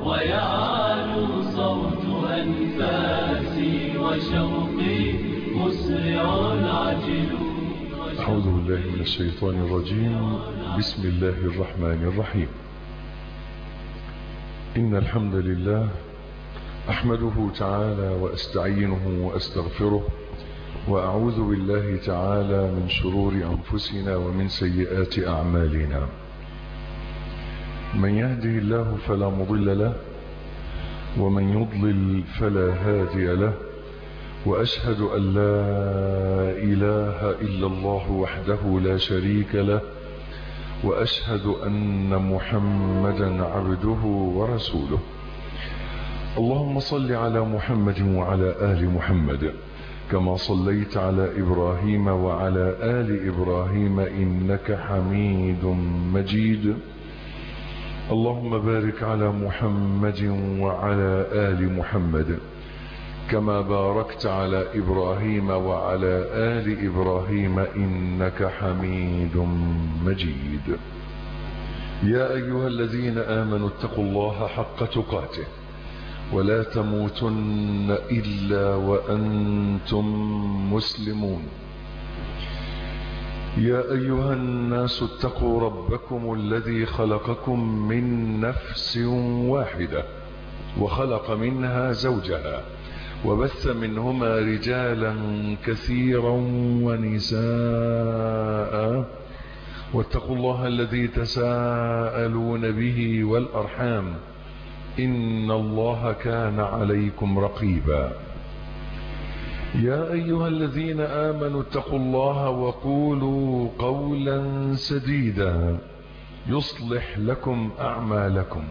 ويعلو صوت أنفاسي وشوقي مسرع عجل أعوذ بالله من الشيطان الرجيم بسم الله الرحمن الرحيم إن الحمد لله أحمده تعالى وأستعينه وأستغفره وأعوذ بالله تعالى من شرور أنفسنا ومن سيئات أعمالنا من يهده الله فلا مضل له ومن يضلل فلا هادي له وأشهد أن لا إله إلا الله وحده لا شريك له وأشهد أن محمدا عبده ورسوله اللهم صل على محمد وعلى آل محمد كما صليت على إبراهيم وعلى آل إبراهيم إنك حميد مجيد اللهم بارك على محمد وعلى آل محمد كما باركت على إبراهيم وعلى آل إبراهيم إنك حميد مجيد يا أيها الذين آمنوا اتقوا الله حق تقاته ولا تموتن إلا وأنتم مسلمون يا أيها الناس اتقوا ربكم الذي خلقكم من نفس واحدة وخلق منها زوجها وبث منهما رجالا كثيرا ونساء واتقوا الله الذي تساءلون به والأرحام إن الله كان عليكم رقيبا يا أيها الذين آمنوا اتقوا الله وقولوا قولا سديدا يصلح لكم أعمالكم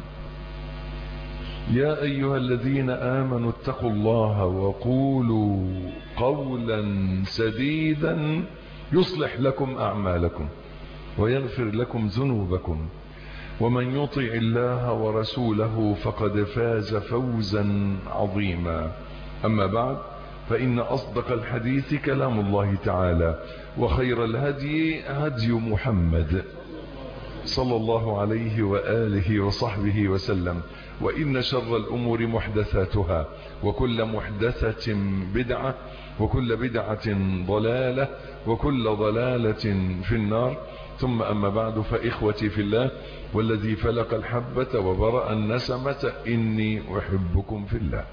يا أيها الذين آمنوا اتقوا الله وقولوا قولا سديدا يصلح لكم أعمالكم ويغفر لكم ذنوبكم ومن يطع الله ورسوله فقد فاز فوزا عظيما أما بعد فإن أصدق الحديث كلام الله تعالى وخير الهدي هدي محمد صلى الله عليه وآله وصحبه وسلم وإن شر الأمور محدثاتها وكل محدثة بدعة وكل بدعة ضلالة وكل ضلالة في النار ثم أما بعد فإخوتي في الله والذي فلق الحبة وبرأ النسمة إني أحبكم في الله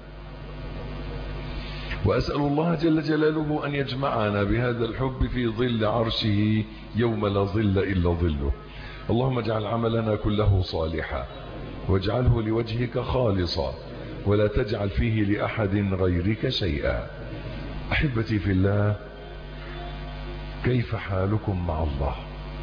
وأسأل الله جل جلاله أن يجمعنا بهذا الحب في ظل عرشه يوم لا ظل إلا ظله اللهم اجعل عملنا كله صالحا واجعله لوجهك خالصا ولا تجعل فيه لأحد غيرك شيئا أحبتي في الله كيف حالكم مع الله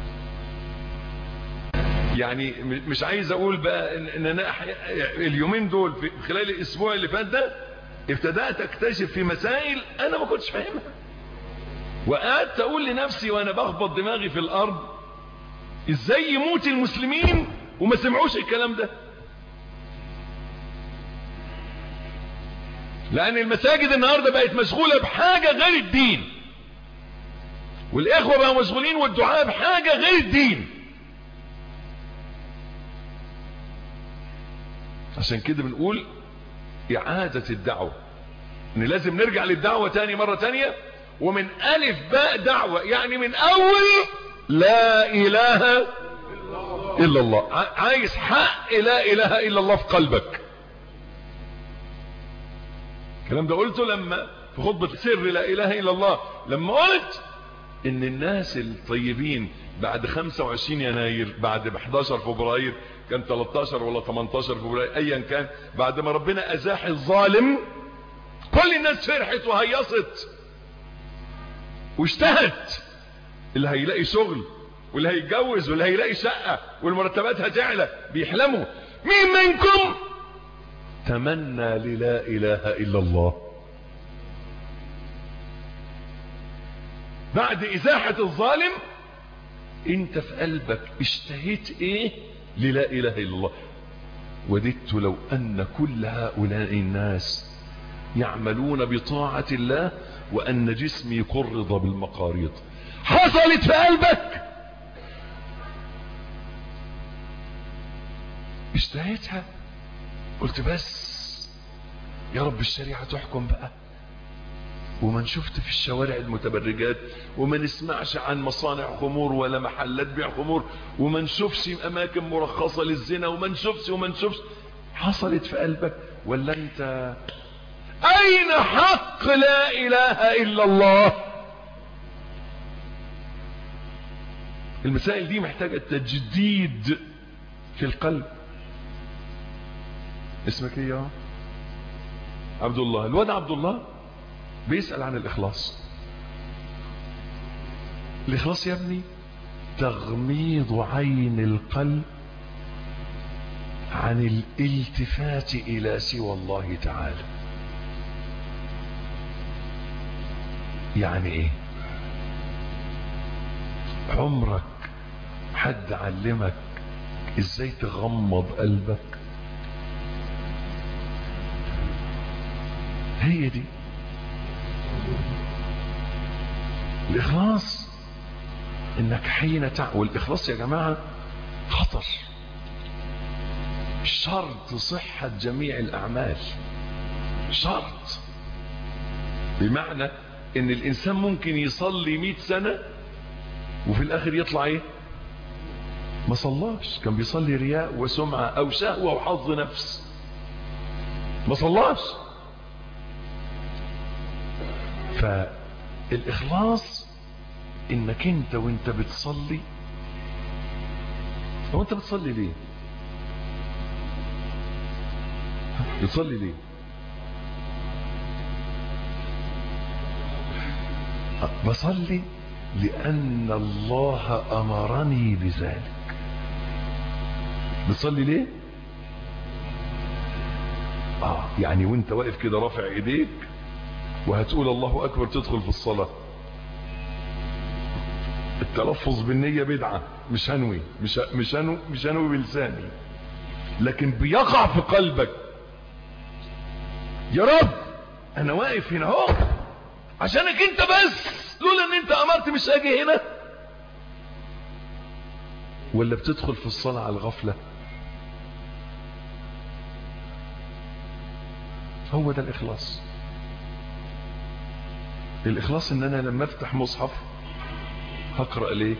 يعني مش عايز اقول بقى ان انا اليومين دول في خلال الاسبوع اللي فات ده ابتدأت اكتشف في مسائل انا ما كنتش فاهمها وقعدت اقول لنفسي وانا بخبط دماغي في الارض ازاي يموت المسلمين وما سمعوش الكلام ده لان المساجد النهاردة بقت مشغولة بحاجة غير الدين والاخوة بقوا مشغولين والدعاء بحاجة غير الدين عشان كده بنقول اعادة الدعوة ان لازم نرجع للدعوة تاني مرة تانية ومن الف باء دعوة يعني من اول لا اله الا الله عايز حق لا اله الا الله في قلبك الكلام ده قلته لما في خطبة سر لا اله الا الله لما قلت ان الناس الطيبين بعد 25 يناير بعد 11 فبراير كان 13 ولا 18 فبراير ايا كان بعد ما ربنا ازاح الظالم كل الناس فرحت وهيصت واجتهت اللي هيلاقي شغل واللي هيتجوز واللي هيلاقي شقة والمرتبات هتعلى بيحلموا مين منكم تمنى للا اله الا الله بعد ازاحة الظالم انت في قلبك اشتهيت ايه للا اله الا الله وددت لو ان كل هؤلاء الناس يعملون بطاعة الله وان جسمي قرض بالمقاريض حصلت في قلبك اشتهيتها قلت بس يا رب الشريعة تحكم بقى وما نشفت في الشوارع المتبرجات وما نسمعش عن مصانع خمور ولا محلات بيع خمور وما نشوفش اماكن مرخصة للزنا وما نشوفش وما نشوفش حصلت في قلبك ولا انت اين حق لا اله الا الله المسائل دي محتاجة تجديد في القلب اسمك ايه يا عبد الله الواد عبد الله بيسأل عن الإخلاص الإخلاص يا ابني تغميض عين القلب عن الالتفات إلى سوى الله تعالى يعني ايه عمرك حد علمك ازاي تغمض قلبك هي دي الإخلاص إنك حين تع... والإخلاص يا جماعة خطر شرط صحة جميع الأعمال شرط بمعنى إن الإنسان ممكن يصلي مئة سنة وفي الآخر يطلع إيه ما صلاش كان بيصلي رياء وسمعة أو شهوة وحظ نفس ما صلاش فالإخلاص إنك أنت وأنت بتصلي هو أنت بتصلي ليه بتصلي ليه بصلي لأن الله أمرني بذلك بتصلي ليه آه يعني وانت واقف كده رافع ايديك وهتقول الله اكبر تدخل في الصلاة التلفظ بالنية بدعة مش هنوي مش مش هنوي مش هنوي بلساني لكن بيقع في قلبك يا رب انا واقف هنا اهو عشانك انت بس لولا ان انت امرت مش هاجي هنا ولا بتدخل في الصلاة على الغفلة هو ده الاخلاص الاخلاص ان انا لما افتح مصحف هقرأ ليه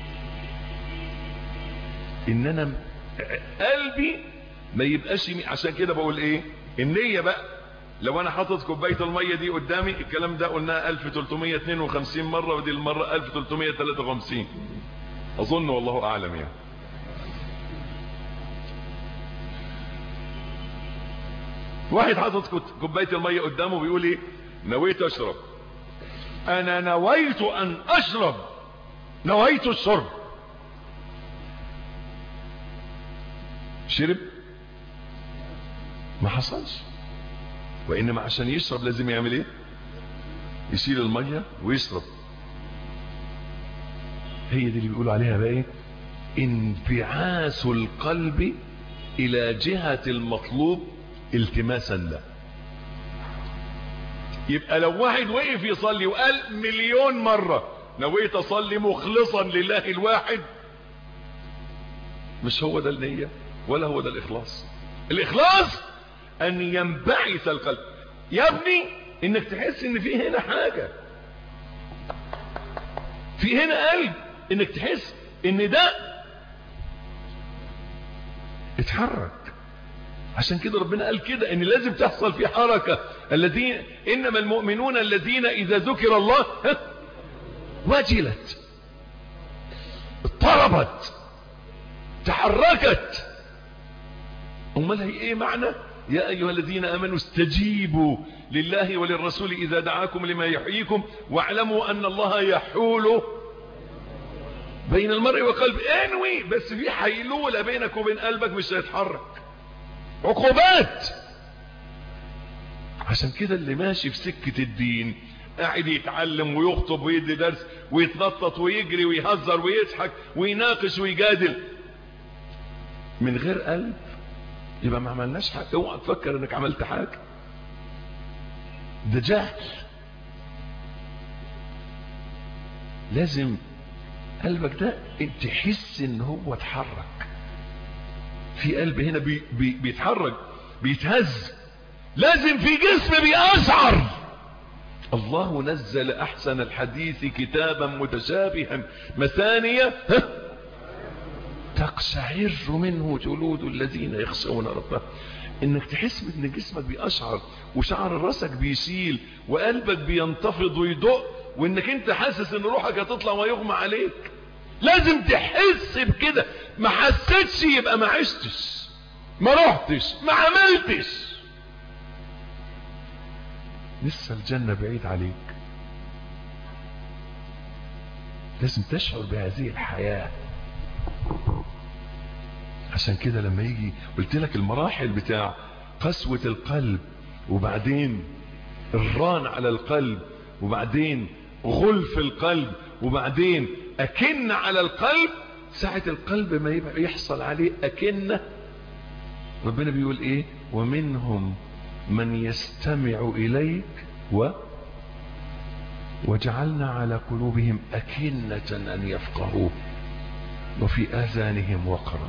ان انا قلبي ما يبقاش عشان كده بقول ايه النية بقى لو انا حاطط كوبايه الميه دي قدامي الكلام ده قلناه 1352 مره ودي المره 1353 اظن والله اعلم يعني واحد حاطط كوبايه الميه قدامه بيقول ايه نويت اشرب انا نويت ان اشرب نويت الشرب شرب ما حصلش وانما عشان يشرب لازم يعمل ايه يشيل المية ويشرب هي دي اللي بيقولوا عليها بقى ايه انبعاث القلب الى جهة المطلوب التماسا له يبقى لو واحد وقف يصلي وقال مليون مرة نويت اصلي مخلصا لله الواحد مش هو ده النية ولا هو ده الاخلاص الاخلاص ان ينبعث القلب يا ابني انك تحس ان في هنا حاجة في هنا قلب انك تحس ان ده اتحرك عشان كده ربنا قال كده ان لازم تحصل في حركة الذين انما المؤمنون الذين اذا ذكر الله وجلت اضطربت تحركت امال هي ايه معنى يا أيها الذين أمنوا استجيبوا لله وللرسول إذا دعاكم لما يحييكم واعلموا أن الله يحول بين المرء وقلب انوي بس في حيلولة بينك وبين قلبك مش هيتحرك عقوبات عشان كده اللي ماشي في سكة الدين قاعد يتعلم ويخطب ويدي درس ويتنطط ويجري ويهزر ويضحك ويناقش ويجادل من غير قلب يبقى ما عملناش حاجة اوعى تفكر انك عملت حاجة ده جهل لازم قلبك ده تحس ان هو اتحرك في قلب هنا بي بي بيتحرك بيتهز لازم في جسم بيأشعر الله نزل احسن الحديث كتابا متشابها مثانية تقشعر منه جلود الذين يخشون ربهم انك تحس ان جسمك بيقشعر وشعر راسك بيشيل وقلبك بينتفض ويدق وانك انت حاسس ان روحك هتطلع ويغمى عليك لازم تحس بكده ما حسيتش يبقى ما عشتش ما رحتش ما عملتش لسه الجنة بعيد عليك لازم تشعر بهذه الحياة عشان كده لما يجي قلت لك المراحل بتاع قسوة القلب وبعدين الران على القلب وبعدين غلف القلب وبعدين أكن على القلب ساعة القلب ما يبقى يحصل عليه أكنة ربنا بيقول ايه ومنهم من يستمع إليك و وجعلنا على قلوبهم أكنة أن يفقهوه وفي آذانهم وقرا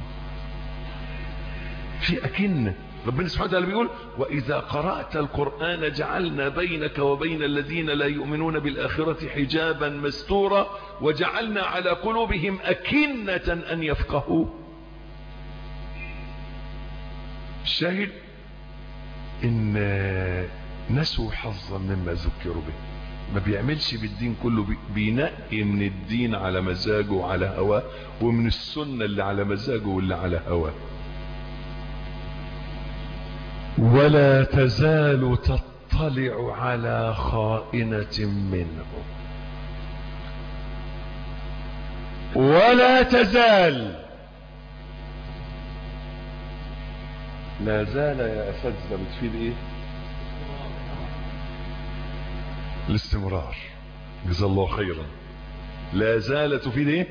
في أكنة ربنا سبحانه وتعالى بيقول وإذا قرأت القرآن جعلنا بينك وبين الذين لا يؤمنون بالآخرة حجابا مستورا وجعلنا على قلوبهم أكنة أن يفقهوه الشاهد ان نسوا حظا مما ذكروا به ما بيعملش بالدين كله بينقي من الدين على مزاجه وعلى هواه ومن السنة اللي على مزاجه واللي على هواه ولا تزال تطلع على خائنة منه ولا تزال لا زال يا أساتذة بتفيد إيه الاستمرار جزا الله خيرا لا زال تفيد إيه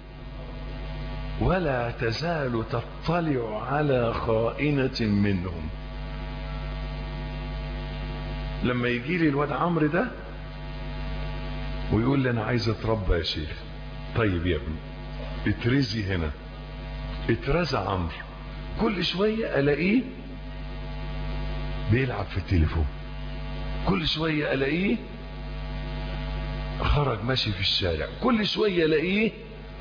ولا تزال تطلع على خائنة منهم لما يجي لي الواد عمرو ده ويقول لي انا عايز اتربى يا شيخ طيب يا ابني اترزي هنا اترزى عمرو كل شوية الاقيه بيلعب في التليفون كل شوية الاقيه خرج ماشي في الشارع كل شوية الاقيه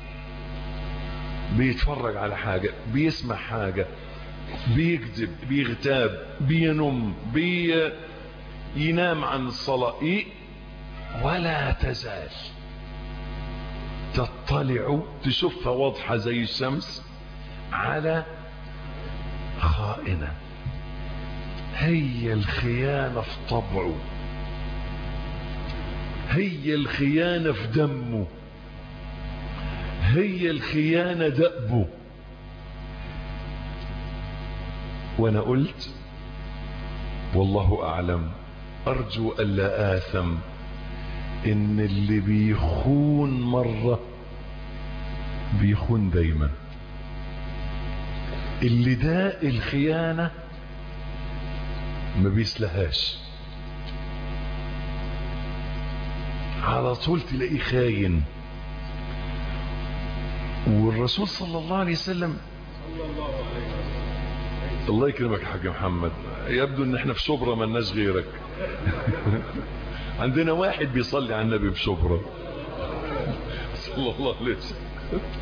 بيتفرج على حاجة بيسمع حاجة بيكذب بيغتاب بينم بي ينام عن الصلاة إيه؟ ولا تزال تطلع تشوفها واضحة زي الشمس على خائنة هي الخيانة في طبعه هي الخيانة في دمه هي الخيانة دأبه وانا قلت والله اعلم ارجو الا اثم ان اللي بيخون مرة بيخون دايما اللي داء الخيانة ما بيسلهاش على طول تلاقيه خاين والرسول صلى الله عليه وسلم الله يكرمك يا حاج محمد يبدو ان احنا في شبرا ما لناش غيرك عندنا واحد بيصلي على النبي في شبرا صلى الله عليه وسلم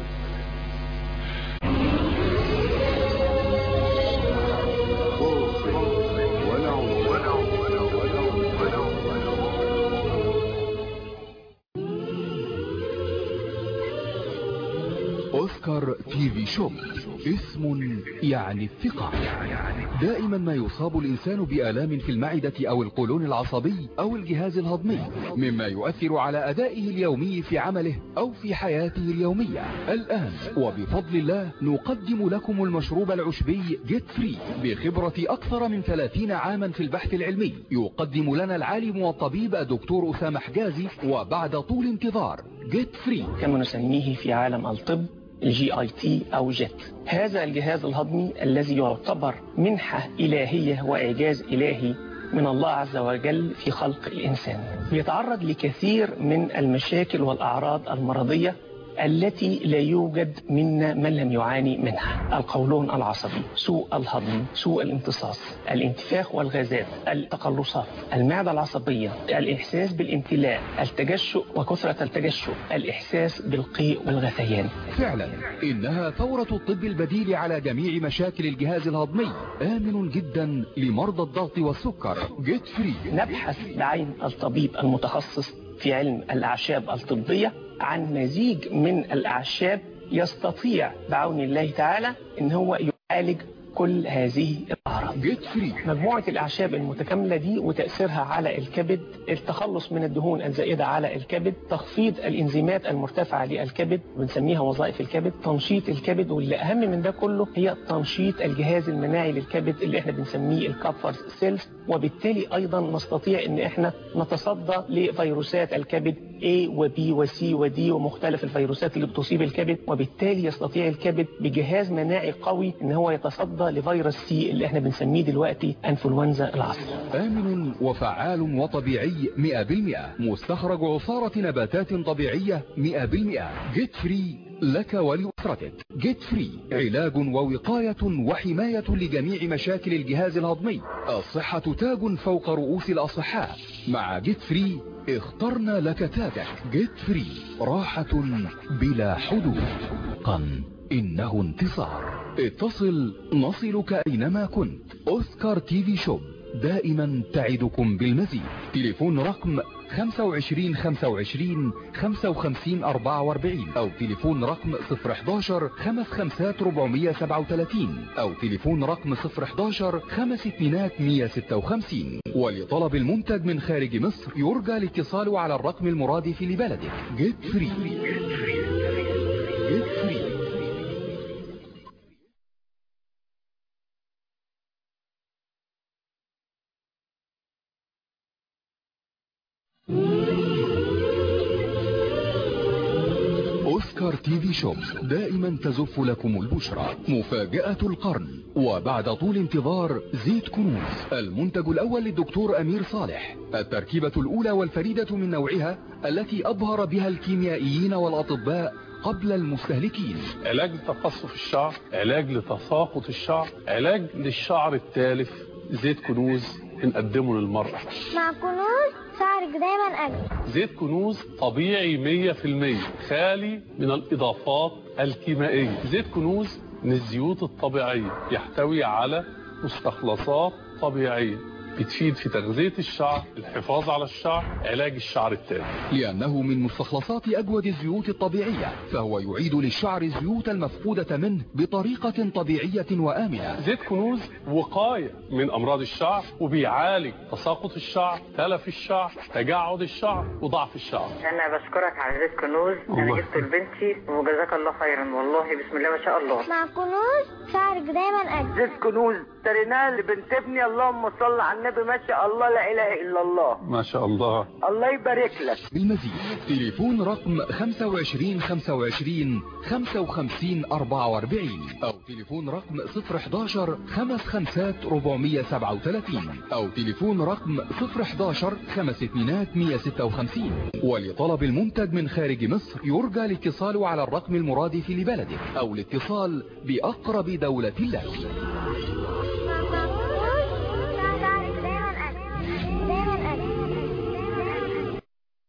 اوسكار تي في شوب اسم يعني الثقة دائما ما يصاب الانسان بآلام في المعدة او القولون العصبي او الجهاز الهضمي مما يؤثر على ادائه اليومي في عمله او في حياته اليومية الان وبفضل الله نقدم لكم المشروب العشبي جيت فري بخبرة اكثر من 30 عاما في البحث العلمي يقدم لنا العالم والطبيب الدكتور اسامة حجازي وبعد طول انتظار جيت فري كما نسميه في عالم الطب الجي اي تي او جيت هذا الجهاز الهضمي الذي يعتبر منحة إلهية وإعجاز إلهي من الله عز وجل في خلق الإنسان بيتعرض لكثير من المشاكل والأعراض المرضية التي لا يوجد منا من لم يعاني منها القولون العصبي سوء الهضم سوء الامتصاص الانتفاخ والغازات التقلصات المعدة العصبية الإحساس بالامتلاء التجشؤ وكثرة التجشؤ الإحساس بالقيء والغثيان فعلا إنها ثورة الطب البديل على جميع مشاكل الجهاز الهضمي آمن جدا لمرضى الضغط والسكر جيت فري نبحث بعين الطبيب المتخصص في علم الأعشاب الطبية عن مزيج من الأعشاب يستطيع بعون الله تعالى ان هو يعالج كل هذه الأعراض جيت فري مجموعة الأعشاب المتكاملة دي وتأثيرها على الكبد التخلص من الدهون الزائدة على الكبد تخفيض الإنزيمات المرتفعة للكبد بنسميها وظائف الكبد تنشيط الكبد واللي أهم من ده كله هي تنشيط الجهاز المناعي للكبد اللي احنا بنسميه الكابفر سيلز وبالتالي أيضا نستطيع ان احنا نتصدى لفيروسات الكبد A و B و C و D ومختلف الفيروسات اللي بتصيب الكبد وبالتالي يستطيع الكبد بجهاز مناعي قوي ان هو يتصدى لفيروس سي اللي احنا بنسميه دلوقتي انفلونزا العصر آمن وفعال وطبيعي 100% مستخرج عصارة نباتات طبيعية 100% جيت فري لك ولأسرتك جيت فري علاج ووقاية وحماية لجميع مشاكل الجهاز الهضمي الصحة تاج فوق رؤوس الأصحاء مع جيت فري اخترنا لك تاجك جيت فري راحة بلا حدود قن إنه انتصار اتصل نصلك أينما كنت أوسكار تي في شوب دائما تعدكم بالمزيد تليفون رقم 25 25 55 44 أو تليفون رقم 011 55 437 أو تليفون رقم 011 5 اتنينات 156 ولطلب المنتج من خارج مصر يرجى الاتصال على الرقم المرادف لبلدك جيت فري جيت فري أوسكار تي في شوب دائما تزف لكم البشرى مفاجأة القرن وبعد طول انتظار زيت كنوز المنتج الأول للدكتور أمير صالح التركيبة الأولى والفريدة من نوعها التي أبهر بها الكيميائيين والأطباء قبل المستهلكين علاج لتقصف الشعر علاج لتساقط الشعر علاج للشعر التالف زيت كنوز بنقدمه للمرأة مع كنوز شعرك دايما أجمل زيت كنوز طبيعي 100% خالي من الإضافات الكيميائية زيت كنوز من الزيوت الطبيعية يحتوي على مستخلصات طبيعية بتفيد في تغذية الشعر الحفاظ على الشعر علاج الشعر التالف لأنه من مستخلصات أجود الزيوت الطبيعية فهو يعيد للشعر الزيوت المفقودة منه بطريقة طبيعية وآمنة زيت كنوز وقاية من أمراض الشعر وبيعالج تساقط الشعر تلف الشعر تجعد الشعر وضعف الشعر انا بشكرك على زيت كنوز انا الله. جبته لبنتي وجزاك الله خيرا والله بسم الله ما شاء الله مع كنوز شعرك دايما أجمل زيت كنوز اشتريناه لبنت ابني اللهم صل على النبي ما شاء الله لا اله الا الله ما شاء الله الله يبارك لك بالمزيد تليفون رقم 25 25 55 44 أو تليفون رقم 011 55 437 أو تليفون رقم 011 5 اتنينات 156 ولطلب المنتج من خارج مصر يرجى الاتصال على الرقم المرادف لبلدك أو الاتصال بأقرب دولة لك مع كنوز شعرك دايما أجمل دايما أجمل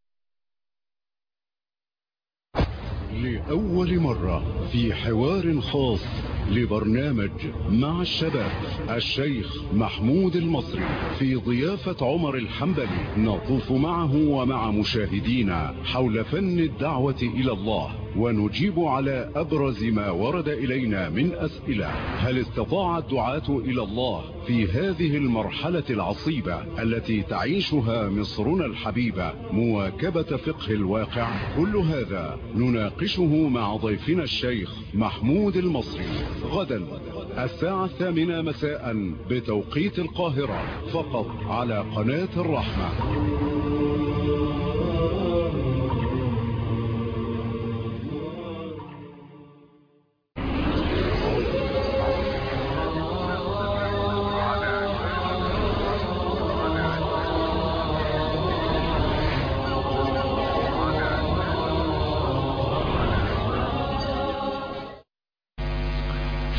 لأول مرة في حوار خاص لبرنامج مع الشباب الشيخ محمود المصري في ضيافة عمر الحنبلي نطوف معه ومع مشاهدينا حول فن الدعوة إلى الله ونجيب على أبرز ما ورد إلينا من أسئلة هل استطاع الدعاة إلى الله في هذه المرحلة العصيبة التي تعيشها مصرنا الحبيبة مواكبة فقه الواقع كل هذا نناقشه مع ضيفنا الشيخ محمود المصري غدا الساعة الثامنة مساء بتوقيت القاهرة فقط على قناة الرحمة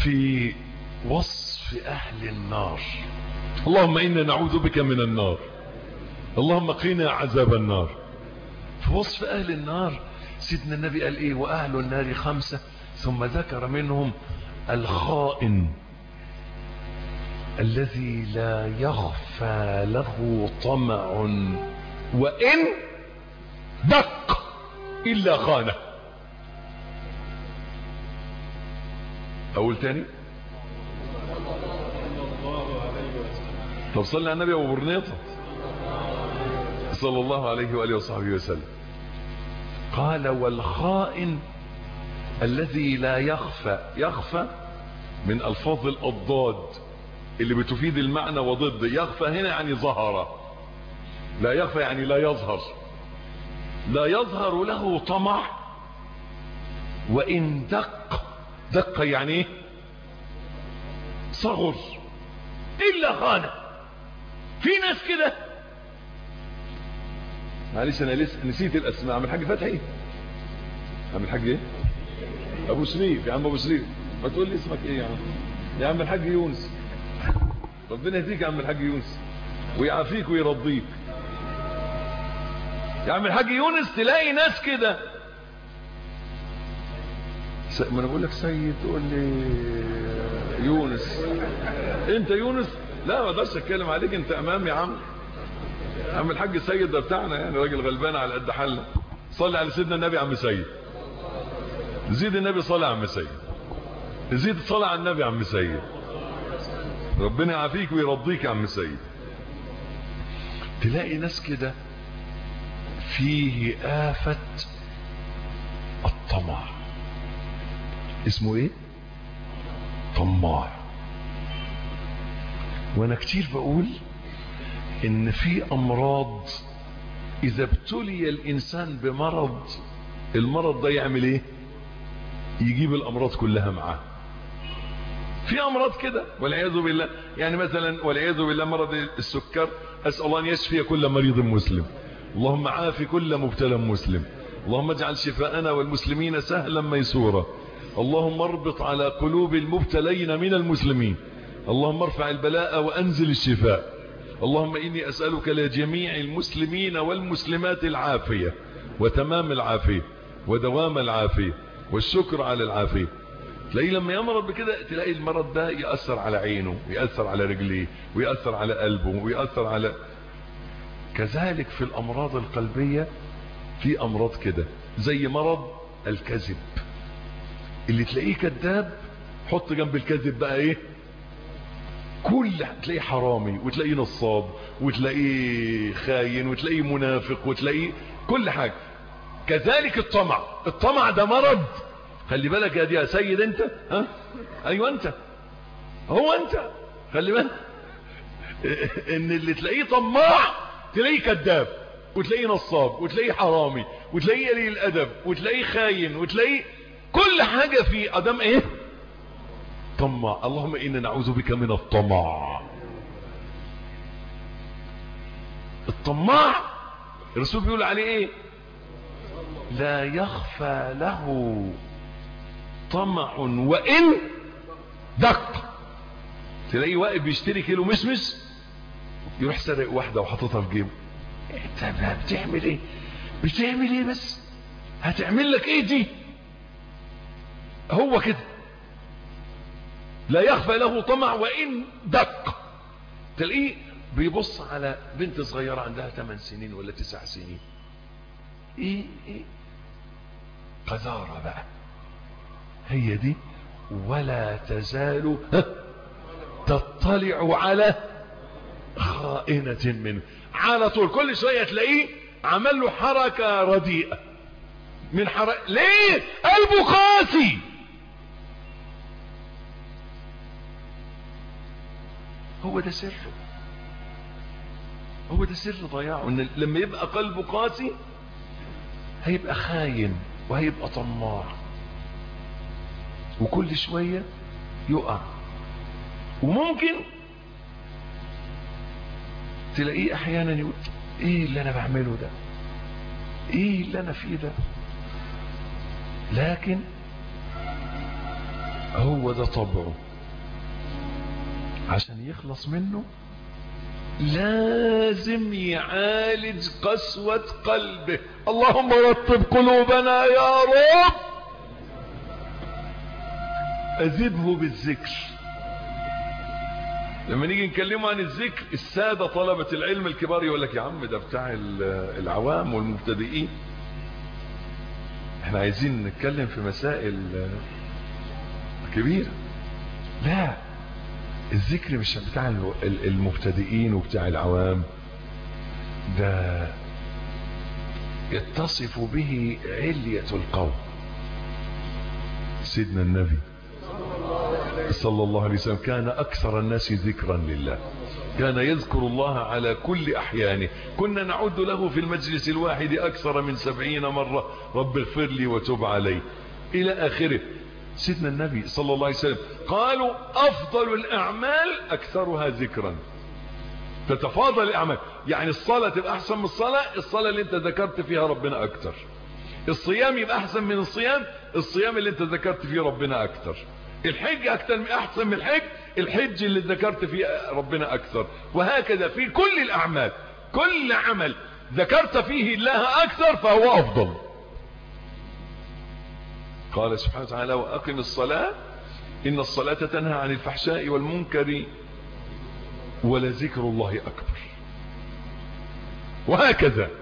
في وصف أهل النار اللهم إنا نعوذ بك من النار اللهم قنا عذاب النار في وصف أهل النار سيدنا النبي قال إيه وأهل النار خمسة ثم ذكر منهم الخائن الذي لا يخفى له طمع وإن دق إلا خانه أقول تاني طب صلي على النبي أبو برنيطة صلى الله عليه وآله وصحبه وسلم قال والخائن الذي لا يخفى يخفى من ألفاظ الأضداد اللي بتفيد المعنى وضد يخفى هنا يعني ظهر لا يخفى يعني لا يظهر لا يظهر له طمع وإن دق دق يعني ايه صغر إلا خانة في ناس كده معلش انا لسه نسيت الاسماء عم الحاج فتحي عم الحاج ايه ابو شريف يا عم ابو شريف ما تقول لي اسمك ايه يا عم يا عم الحاج يونس ربنا يهديك يا عم الحاج يونس ويعافيك ويرضيك يا عم الحاج يونس تلاقي ناس كده س... ما انا بقول لك سيد تقول لي يونس انت يونس لا ما اقدرش اتكلم عليك انت امام يا عم عم الحاج سيد ده بتاعنا يعني راجل غلبان على قد حالنا صلي على سيدنا النبي عم سيد زيد النبي صلى على عم سيد زيد صلى على النبي عم سيد ربنا يعافيك ويرضيك يا عم سيد تلاقي ناس كده فيه آفة الطمع اسمه ايه طماع وانا كتير بقول ان في امراض اذا ابتلي الانسان بمرض المرض ده يعمل ايه يجيب الامراض كلها معاه في امراض كده والعياذ بالله يعني مثلا والعياذ بالله مرض السكر اسال الله ان يشفي كل مريض مسلم اللهم عافي كل مبتلى مسلم اللهم اجعل شفاءنا والمسلمين سهلا ميسورا اللهم اربط على قلوب المبتلين من المسلمين اللهم ارفع البلاء وانزل الشفاء اللهم اني اسالك لجميع المسلمين والمسلمات العافيه وتمام العافيه ودوام العافيه والشكر على العافيه تلاقيه لما يمرض بكده تلاقي المرض ده يأثر على عينه ويأثر على رجليه ويأثر على قلبه ويأثر على كذلك في الأمراض القلبية في أمراض كده زي مرض الكذب اللي تلاقيه كذاب حط جنب الكذب بقى ايه كل تلاقيه حرامي وتلاقيه نصاب وتلاقيه خاين وتلاقيه منافق وتلاقيه كل حاجة كذلك الطمع الطمع ده مرض خلي بالك يا دي يا سيد انت ها ايوه انت هو انت خلي بالك ان اللي تلاقيه طماع تلاقيه كذاب وتلاقيه نصاب وتلاقيه حرامي وتلاقيه قليل الادب وتلاقيه خاين وتلاقيه كل حاجة في ادم ايه طمع اللهم انا نعوذ بك من الطمع الطماع الرسول بيقول عليه ايه لا يخفى له طمع وإن دق تلاقيه واقف بيشتري كيلو مشمش يروح سرق واحدة وحطتها في جيبه انت بتعمل ايه بتعمل ايه بس هتعمل لك ايه دي هو كده لا يخفى له طمع وإن دق تلاقيه بيبص على بنت صغيرة عندها 8 سنين ولا 9 سنين ايه ايه قذارة بقى هي دي ولا تزال تطلع على خائنة منه على طول كل شوية تلاقيه عمل له حركة رديئة من حركة ليه قلبه قاسي هو ده سره هو ده سر ضياعه ان لما يبقى قلبه قاسي هيبقى خاين وهيبقى طماع وكل شوية يقع وممكن تلاقيه احيانا يقول ايه اللي انا بعمله ده ايه اللي انا فيه ده لكن هو ده طبعه عشان يخلص منه لازم يعالج قسوة قلبه اللهم رتب قلوبنا يا رب أذبه بالذكر لما نيجي نكلمه عن الذكر السادة طلبة العلم الكبار يقول لك يا عم ده بتاع العوام والمبتدئين احنا عايزين نتكلم في مسائل كبيرة لا الذكر مش بتاع المبتدئين وبتاع العوام ده يتصف به علية القوم سيدنا النبي صلى الله عليه وسلم كان أكثر الناس ذكرا لله كان يذكر الله على كل أحيانه كنا نعد له في المجلس الواحد أكثر من سبعين مرة رب اغفر لي وتب علي إلى آخره سيدنا النبي صلى الله عليه وسلم قالوا أفضل الأعمال أكثرها ذكرا تتفاضل الأعمال يعني الصلاة تبقى أحسن من الصلاة الصلاة اللي انت ذكرت فيها ربنا أكثر الصيام يبقى أحسن من الصيام الصيام اللي انت ذكرت فيه ربنا أكثر الحج أكثر من أحسن من الحج الحج اللي ذكرت فيه ربنا أكثر وهكذا في كل الأعمال كل عمل ذكرت فيه الله أكثر فهو أفضل قال سبحانه وتعالى وأقم الصلاة إن الصلاة تنهى عن الفحشاء والمنكر ولذكر الله أكبر وهكذا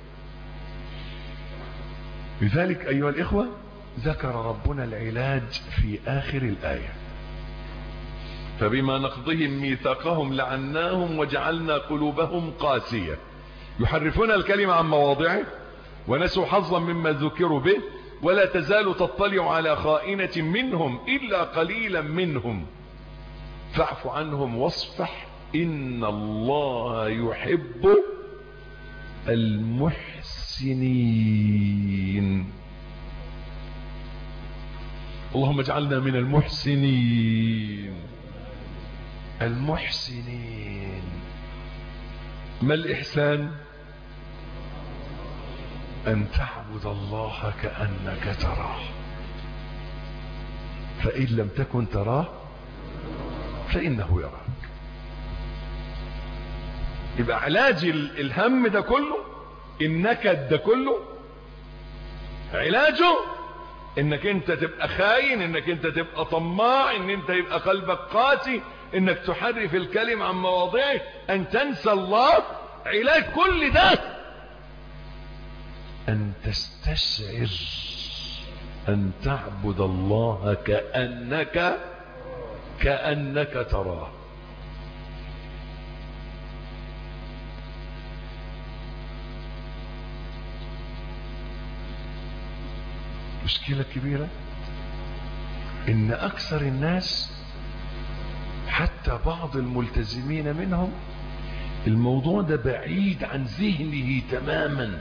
لذلك أيها الإخوة ذكر ربنا العلاج في آخر الآية فبما نقضهم ميثاقهم لعناهم وجعلنا قلوبهم قاسية يحرفون الكلمة عن مواضعه ونسوا حظا مما ذكروا به ولا تزال تطلع على خائنة منهم إلا قليلا منهم فاعف عنهم واصفح إن الله يحب المحسنين اللهم اجعلنا من المحسنين المحسنين ما الإحسان أن تعبد الله كأنك تراه فإن لم تكن تراه فإنه يراك يبقى علاج الهم ده كله النكد ده كله علاجه انك انت تبقى خاين انك انت تبقى طماع ان انت يبقى قلبك قاسي انك تحرف الكلم عن مواضعه ان تنسى الله علاج كل ده ان تستشعر ان تعبد الله كأنك كأنك تراه مشكلة كبيرة ان اكثر الناس حتى بعض الملتزمين منهم الموضوع ده بعيد عن ذهنه تماما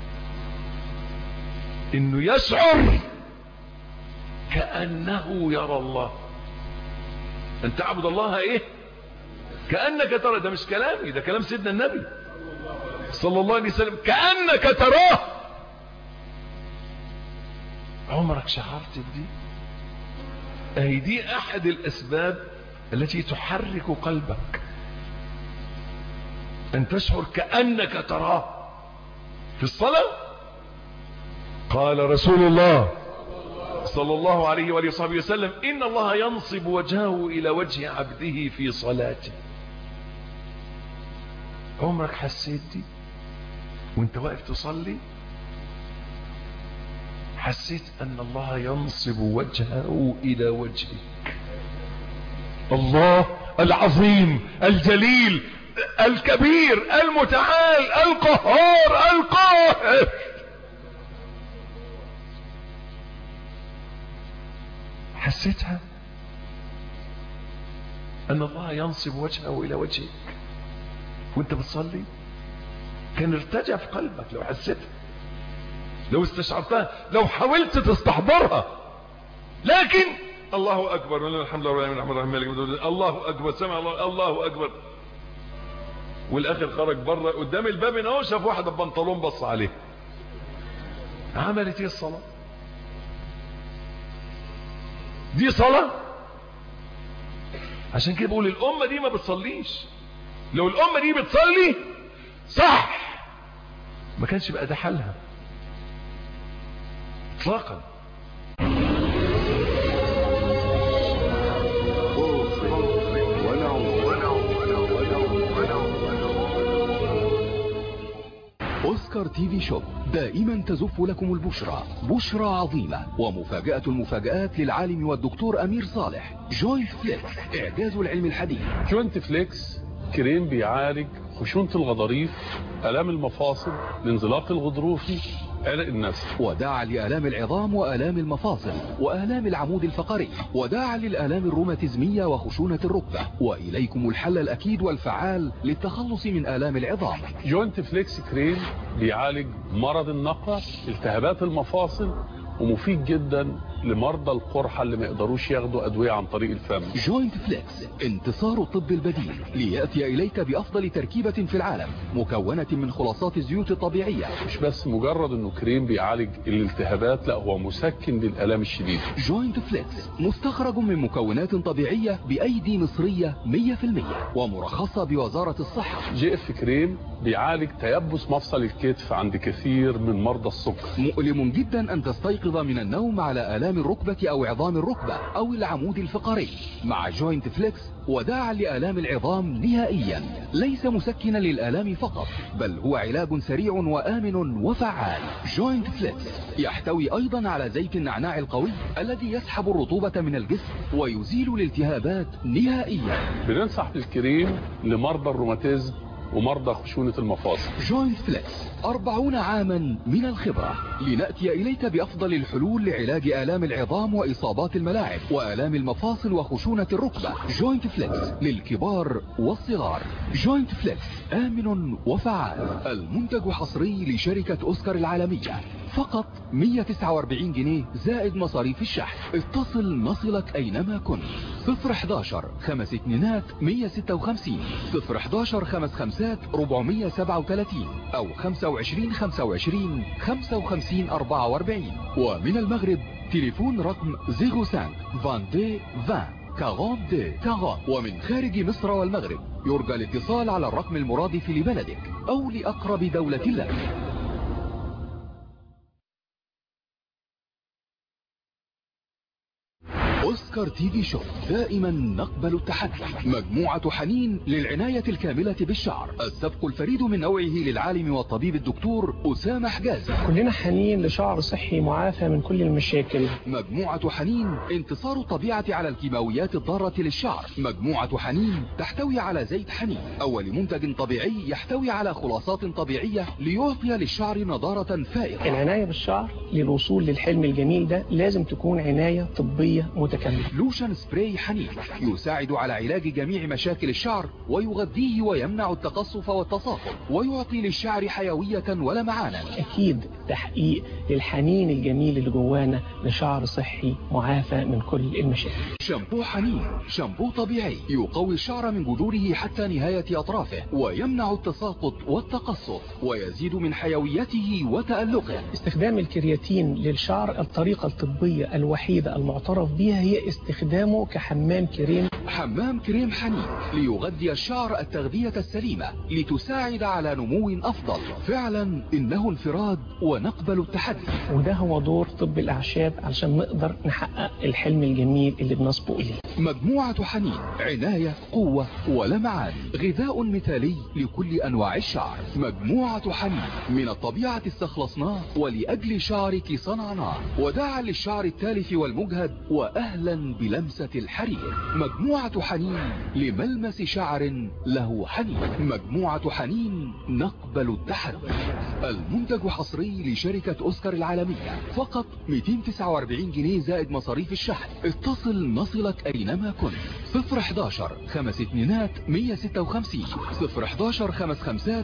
انه يشعر كأنه يرى الله ان تعبد الله ايه كأنك ترى ده مش كلامي ده كلام سيدنا النبي صلى الله عليه وسلم كأنك تراه عمرك شعرت بدي اهي دي احد الاسباب التي تحرك قلبك ان تشعر كأنك تراه في الصلاة قال رسول الله صلى الله عليه وآله وصحبه وسلم إن الله ينصب وجهه إلى وجه عبده في صلاته عمرك حسيت دي وانت واقف تصلي حسيت أن الله ينصب وجهه إلى وجهك الله العظيم الجليل الكبير المتعال القهار القاهر حسيتها أن الله ينصب وجهه إلى وجهك وانت بتصلي كان ارتجع في قلبك لو حسيتها لو استشعرتها لو حاولت تستحضرها لكن الله أكبر ولله الحمد لله من الرحمن الرحيم الله أكبر سمع الله الله أكبر والآخر خرج بره قدام الباب اهو شاف واحدة ببنطلون بص عليه عملت ايه الصلاة دي صلاة عشان كده بقول الأمة دي ما بتصليش لو الأمة دي بتصلي صح ما كانش بقى ده حالها اطلاقا أوسكار تي في شوب دائما تزف لكم البشرى بشرى عظيمة ومفاجأة المفاجآت للعالم والدكتور أمير صالح جوينت فليكس إعجاز العلم الحديث جوينت فليكس كريم بيعالج خشونة الغضاريف آلام المفاصل الانزلاق الغضروفي عرق النسل وداعا لآلام العظام وآلام المفاصل وآلام العمود الفقري وداعا للآلام الروماتيزمية وخشونة الركبة وإليكم الحل الأكيد والفعال للتخلص من آلام العظام جوينت فليكس كريم بيعالج مرض النقع التهابات المفاصل ومفيد جدا لمرضى القرحة اللي ما يقدروش ياخدوا أدوية عن طريق الفم جوينت فليكس انتصار الطب البديل ليأتي إليك بأفضل تركيبة في العالم مكونة من خلاصات الزيوت الطبيعية مش بس مجرد انه كريم بيعالج الالتهابات لا هو مسكن للآلام الشديدة جوينت فليكس مستخرج من مكونات طبيعية بأيدي مصرية 100% ومرخصة بوزارة الصحة جي اف كريم بيعالج تيبس مفصل الكتف عند كثير من مرضى السكر مؤلم جدا أن تستيقظ من النوم على آلام الركبة أو عظام الركبة أو العمود الفقري مع جوينت فليكس وداعا لآلام العظام نهائيا ليس مسكنا للآلام فقط بل هو علاج سريع وآمن وفعال جوينت فليكس يحتوي أيضا على زيت النعناع القوي الذي يسحب الرطوبة من الجسم ويزيل الالتهابات نهائيا بننصح بالكريم لمرضى الروماتيزم ومرضى خشونة المفاصل جوينت فليكس أربعون عاما من الخبرة لنأتي إليك بأفضل الحلول لعلاج آلام العظام وإصابات الملاعب وآلام المفاصل وخشونة الركبة جوينت فليكس للكبار والصغار جوينت فليكس آمن وفعال المنتج حصري لشركة أوسكار العالمية فقط 149 جنيه زائد مصاريف الشحن اتصل نصلك أينما كنت 011 خمس اتنينات 156 011 خمس خمسات 437 أو 25 25 55 44 ومن المغرب تليفون رقم 05 22 20 42 40 ومن خارج مصر والمغرب يرجى الاتصال على الرقم المرادف لبلدك أو لأقرب دولة لك أوسكار تي في شو دائما نقبل التحدي مجموعة حنين للعناية الكاملة بالشعر السبق الفريد من نوعه للعالم والطبيب الدكتور أسامة حجازي كلنا حنين لشعر صحي معافى من كل المشاكل مجموعة حنين انتصار الطبيعة على الكيماويات الضارة للشعر مجموعة حنين تحتوي على زيت حنين أول منتج طبيعي يحتوي على خلاصات طبيعية ليعطي للشعر نضارة فائقة العناية بالشعر للوصول للحلم الجميل ده لازم تكون عناية طبية متكاملة لوشن سبراي حنين يساعد على علاج جميع مشاكل الشعر ويغذيه ويمنع التقصف والتصاقل ويعطي للشعر حيوية ولمعانا أكيد تحقيق للحنين الجميل اللي جوانا لشعر صحي معافى من كل المشاكل شامبو حنين شامبو طبيعي يقوي الشعر من جذوره حتى نهاية أطرافه ويمنع التساقط والتقصف ويزيد من حيويته وتألقه استخدام الكرياتين للشعر الطريقة الطبية الوحيدة المعترف بها هي استخدامه كحمام كريم حمام كريم حنين ليغذي الشعر التغذية السليمة لتساعد على نمو أفضل فعلا إنه انفراد ونقبل التحدي وده هو دور طب الأعشاب علشان نقدر نحقق الحلم الجميل اللي بنصبو إليه مجموعة حنين عناية قوة ولمعان غذاء مثالي لكل أنواع الشعر مجموعة حنين من الطبيعة استخلصناه ولأجل شعرك صنعناه وداعا للشعر التالف والمجهد وأهلا بلمسة الحرير مجموعة حنين لملمس شعر له حنين مجموعة حنين نقبل التحدي المنتج حصري لشركة أوسكار العالمية فقط 249 جنيه زائد مصاريف الشحن اتصل نصلك أينما كنت 011 خمس اتنينات 156 011 خمس خمسات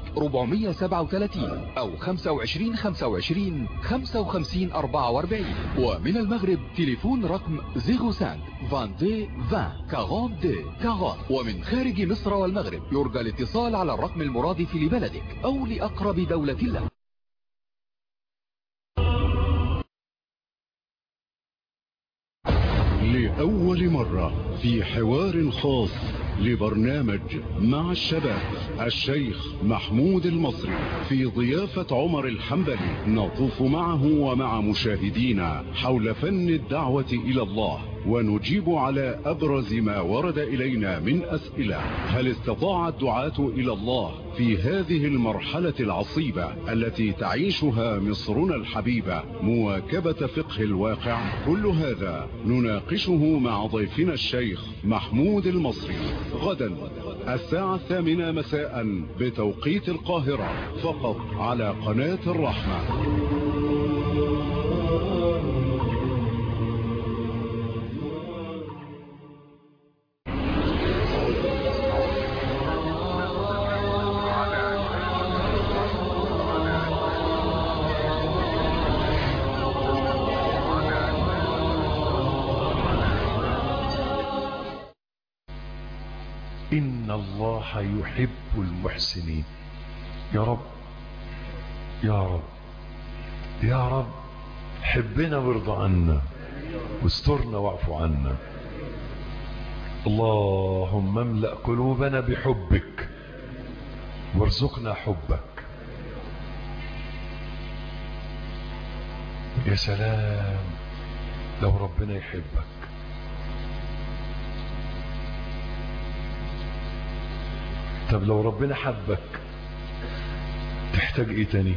437 أو 25 25 55 44 ومن المغرب تليفون رقم 05 22 20 42 40 ومن خارج مصر والمغرب يرجى الاتصال على الرقم المرادف لبلدك أو لأقرب دولة لك لأول لأول مرة في حوار خاص لبرنامج مع الشباب الشيخ محمود المصري في ضيافة عمر الحنبلي نطوف معه ومع مشاهدينا حول فن الدعوة إلى الله ونجيب على أبرز ما ورد إلينا من أسئلة هل استطاع الدعاة إلى الله في هذه المرحلة العصيبة التي تعيشها مصرنا الحبيبة مواكبة فقه الواقع كل هذا نناقشه مع ضيفنا الشيخ محمود المصري غدا الساعة الثامنة مساء بتوقيت القاهرة فقط على قناة الرحمة إن الله يحب المحسنين يا رب يا رب يا رب حبنا وارضى عنا واسترنا واعف عنا اللهم املأ قلوبنا بحبك وارزقنا حبك يا سلام لو ربنا يحبك طب لو ربنا حبك تحتاج ايه تاني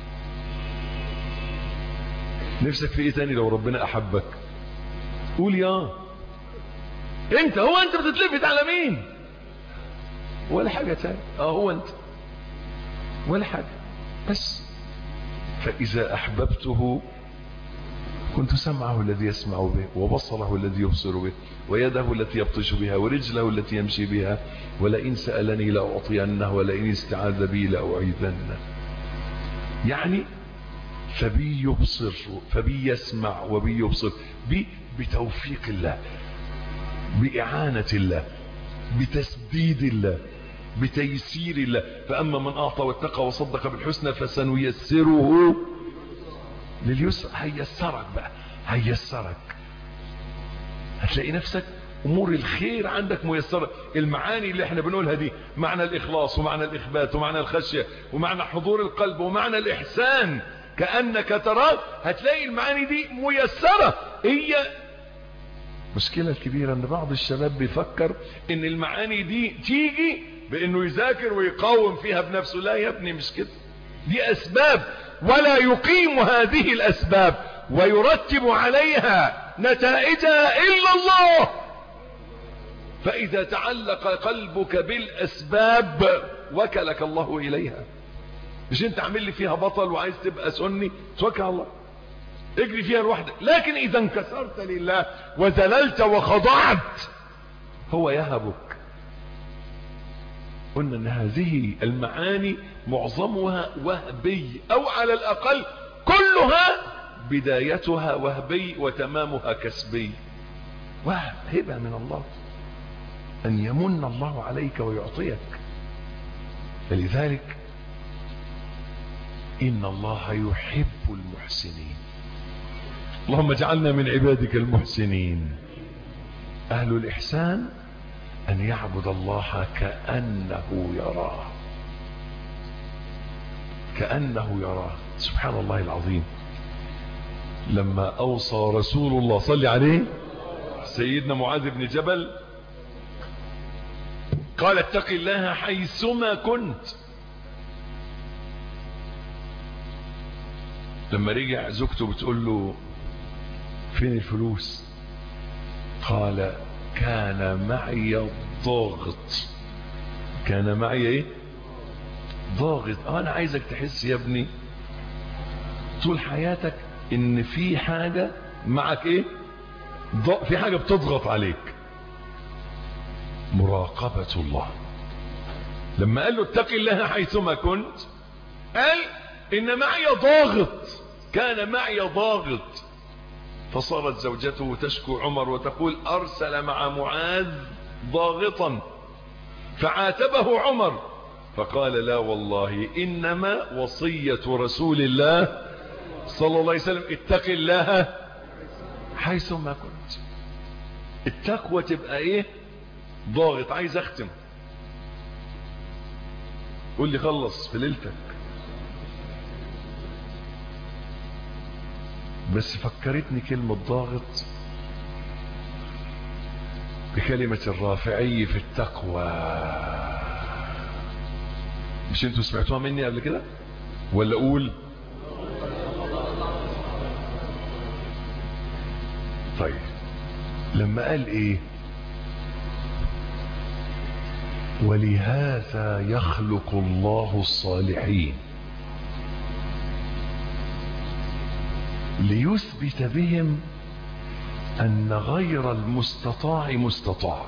نفسك في ايه تاني لو ربنا احبك قول يا انت هو انت بتتلفت على مين ولا حاجة تاني اه هو انت ولا حاجة بس فاذا احببته كنت سمعه الذي يسمع به وبصره الذي يبصر به ويده التي يبطش بها ورجله التي يمشي بها ولئن سألني لأعطينه ولئن استعاذ بي لأعيذنه يعني فبي يبصر فبي يسمع وبي يبصر بي بتوفيق الله بإعانة الله بتسديد الله بتيسير الله فأما من أعطى واتقى وصدق بالحسنى فسنيسره لليسر هيسرك بقى هيسرك هتلاقي نفسك امور الخير عندك ميسرة المعاني اللي احنا بنقولها دي معنى الاخلاص ومعنى الاخبات ومعنى الخشية ومعنى حضور القلب ومعنى الاحسان كأنك تراه هتلاقي المعاني دي ميسرة هي مشكلة الكبيرة ان بعض الشباب بيفكر ان المعاني دي تيجي بانه يذاكر ويقاوم فيها بنفسه لا يا ابني مش كده دي اسباب ولا يقيم هذه الاسباب ويرتب عليها نتائجها الا الله فاذا تعلق قلبك بالاسباب وكلك الله اليها مش انت عامل لي فيها بطل وعايز تبقى سني توكل على الله اجري فيها لوحدك لكن اذا انكسرت لله وذللت وخضعت هو يهبك قلنا ان هذه المعاني معظمها وهبي او على الاقل كلها بدايتها وهبي وتمامها كسبي وهب هبه من الله ان يمن الله عليك ويعطيك فلذلك ان الله يحب المحسنين اللهم اجعلنا من عبادك المحسنين اهل الاحسان ان يعبد الله كأنه يراه كأنه يراه سبحان الله العظيم لما اوصى رسول الله صلى عليه سيدنا معاذ بن جبل قال اتق الله حيثما كنت لما رجع زوجته بتقول له فين الفلوس قال كان معي ضاغط كان معي ايه ضاغط اه انا عايزك تحس يا ابني طول حياتك ان في حاجة معك ايه ض- في حاجة بتضغط عليك مراقبة الله لما قال له اتق الله حيثما كنت قال ان معي ضاغط كان معي ضاغط فصارت زوجته تشكو عمر وتقول ارسل مع معاذ ضاغطا فعاتبه عمر فقال لا والله انما وصية رسول الله صلى الله عليه وسلم اتق الله حيثما كنت التقوى تبقى ايه ضاغط عايز اختم قول لي خلص في ليلتك بس فكرتني كلمة ضاغط بكلمة الرافعي في التقوى مش انتوا سمعتوها مني قبل كده ولا اقول طيب لما قال ايه ولهذا يخلق الله الصالحين ليثبت بهم ان غير المستطاع مستطاع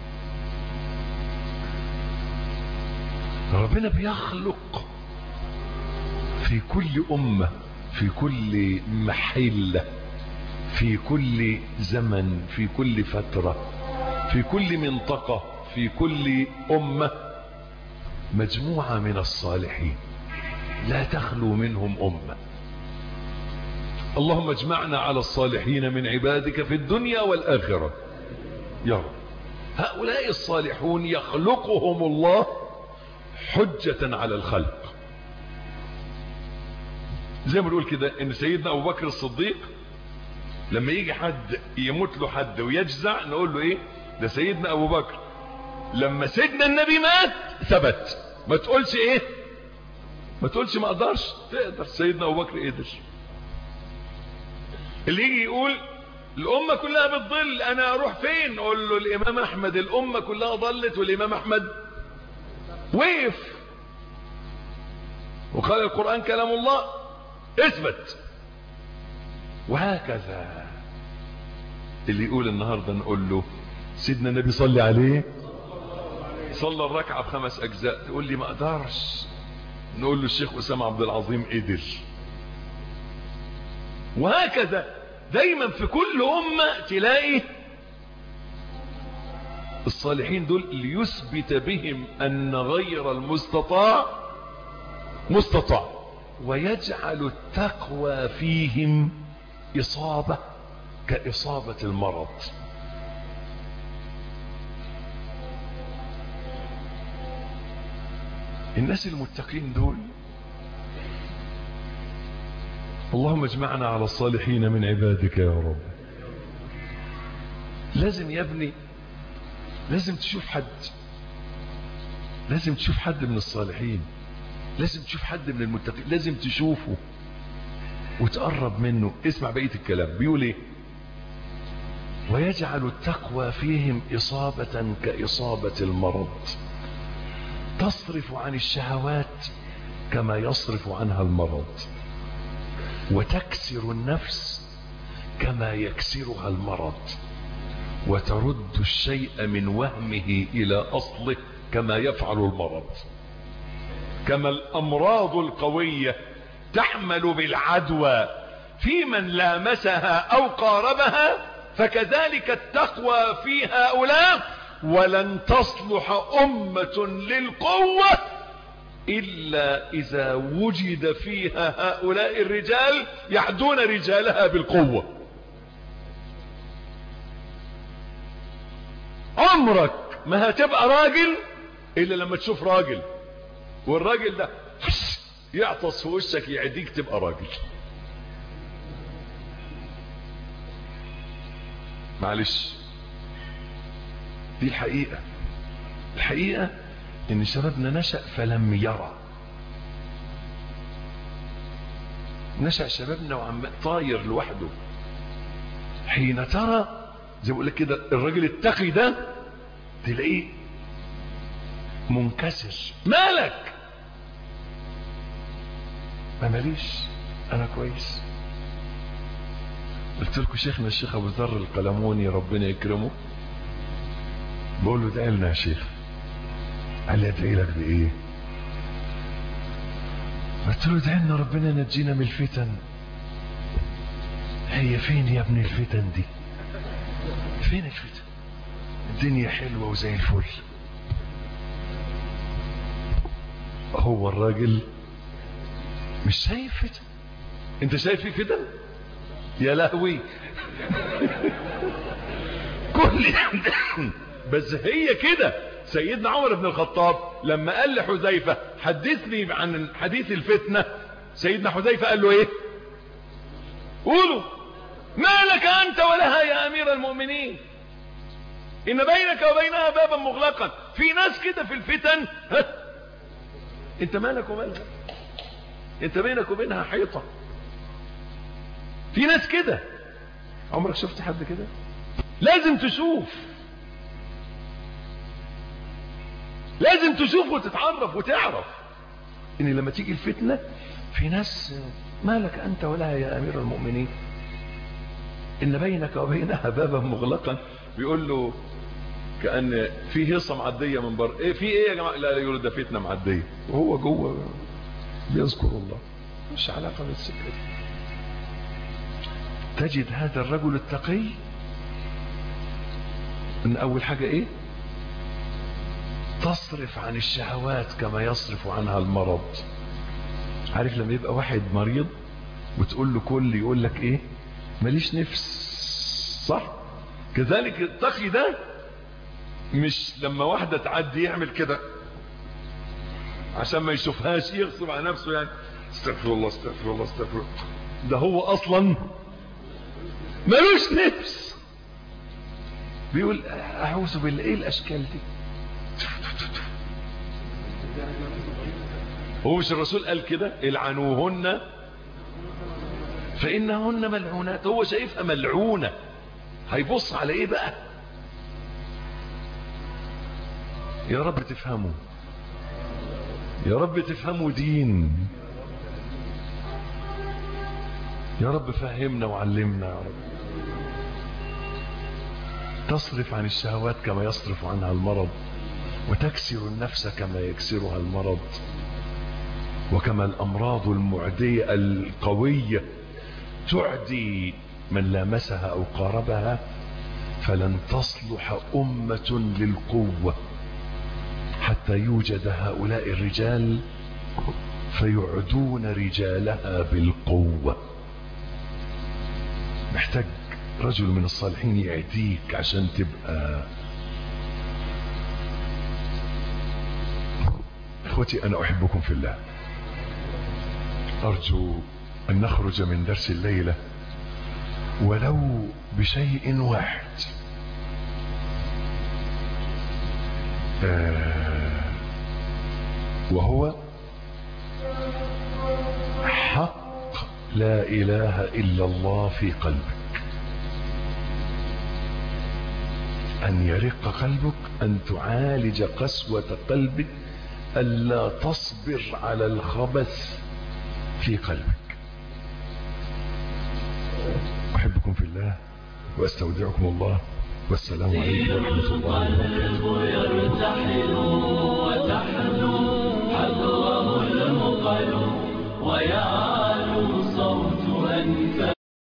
ربنا بيخلق في كل امه في كل محله في كل زمن في كل فتره في كل منطقه في كل امه مجموعه من الصالحين لا تخلو منهم امه اللهم اجمعنا على الصالحين من عبادك في الدنيا والاخره يا رب هؤلاء الصالحون يخلقهم الله حجه على الخلق زي ما بنقول كده ان سيدنا ابو بكر الصديق لما يجي حد يموت له حد ويجزع نقول له ايه ده سيدنا ابو بكر لما سيدنا النبي مات ثبت ما تقولش ايه ما تقولش ما اقدرش تقدر سيدنا ابو بكر قدر اللي يجي يقول الامه كلها بتضل انا اروح فين نقول له الامام احمد الامه كلها ضلت والامام احمد وقف وقال القران كلام الله اثبت وهكذا اللي يقول النهارده نقول له سيدنا النبي صلي عليه صلى الركعه بخمس اجزاء تقول لي ما اقدرش نقول له الشيخ اسامه عبد العظيم قدر وهكذا دايما في كل امه تلاقي الصالحين دول ليثبت بهم ان غير المستطاع مستطاع ويجعل التقوى فيهم اصابه كاصابه المرض الناس المتقين دول اللهم اجمعنا على الصالحين من عبادك يا رب لازم يا ابني لازم تشوف حد لازم تشوف حد من الصالحين لازم تشوف حد من المتقين لازم تشوفه وتقرب منه اسمع بقية الكلام بيقول ايه ويجعل التقوى فيهم إصابة كإصابة المرض تصرف عن الشهوات كما يصرف عنها المرض وتكسر النفس كما يكسرها المرض وترد الشيء من وهمه إلى أصله كما يفعل المرض كما الأمراض القوية تحمل بالعدوى في من لامسها أو قاربها فكذلك التقوى في هؤلاء ولن تصلح أمة للقوة إلا إذا وجد فيها هؤلاء الرجال يعدون رجالها بالقوة عمرك ما هتبقى راجل إلا لما تشوف راجل والراجل ده يعطس في وشك يعديك تبقى راجل معلش دي الحقيقة الحقيقة ان شبابنا نشأ فلم يرى نشأ شبابنا وعم طاير لوحده حين ترى زي ما بقول لك كده الراجل التقي ده تلاقيه منكسر مالك ما ماليش انا كويس قلت لكم شيخنا الشيخ ابو ذر القلموني ربنا يكرمه بقول له ادعي لنا يا شيخ قال لي ادعي لك بايه قلت له ادعي لنا ربنا ينجينا من الفتن هي فين يا ابني الفتن دي فين الفتن الدنيا حلوة وزي الفل هو الراجل مش شايف فتن انت شايف في فتن يا لهوي كل بس هي كده سيدنا عمر بن الخطاب لما قال لحذيفة حدثني عن حديث الفتنة سيدنا حذيفة قال له ايه قولوا ما لك انت ولها يا امير المؤمنين ان بينك وبينها بابا مغلقا في ناس كده في الفتن ها انت مالك ومالها انت بينك وبينها حيطة في ناس كده عمرك شفت حد كده لازم تشوف لازم تشوف وتتعرف وتعرف ان لما تيجي الفتنة في ناس مالك انت ولا يا امير المؤمنين ان بينك وبينها بابا مغلقا بيقول له كأن في هيصة معدية من بره ايه في ايه يا جماعة لا لا يقول ده فتنة معدية وهو جوه بيذكر الله مش علاقة بالسكة دي تجد هذا الرجل التقي ان اول حاجة ايه تصرف عن الشهوات كما يصرف عنها المرض عارف لما يبقى واحد مريض وتقول له كل يقول لك ايه ماليش نفس صح كذلك التقي ده مش لما واحدة تعدي يعمل كده عشان ما يشوفهاش يغصب على نفسه يعني استغفر الله استغفر الله استغفر الله ده هو اصلا ملوش نفس بيقول اعوذ بالله ايه الاشكال دي هو مش الرسول قال كده العنوهن فانهن ملعونات هو شايفها ملعونة هيبص على ايه بقى يا رب تفهموا يا رب تفهموا دين يا رب فهمنا وعلمنا يا رب تصرف عن الشهوات كما يصرف عنها المرض وتكسر النفس كما يكسرها المرض وكما الأمراض المعدية القوية تعدي من لامسها أو قاربها فلن تصلح أمة للقوة حتى يوجد هؤلاء الرجال فيعدون رجالها بالقوة محتاج رجل من الصالحين يعديك عشان تبقى اخوتي انا احبكم في الله ارجو ان نخرج من درس الليلة ولو بشيء واحد آه وهو حق لا اله الا الله في قلبك ان يرق قلبك ان تعالج قسوة قلبك الا تصبر على الخبث في قلبك احبكم في الله واستودعكم الله والسلام عليكم ورحمة الله وبركاته يرتحل وتحلو حذره المقل ويعلم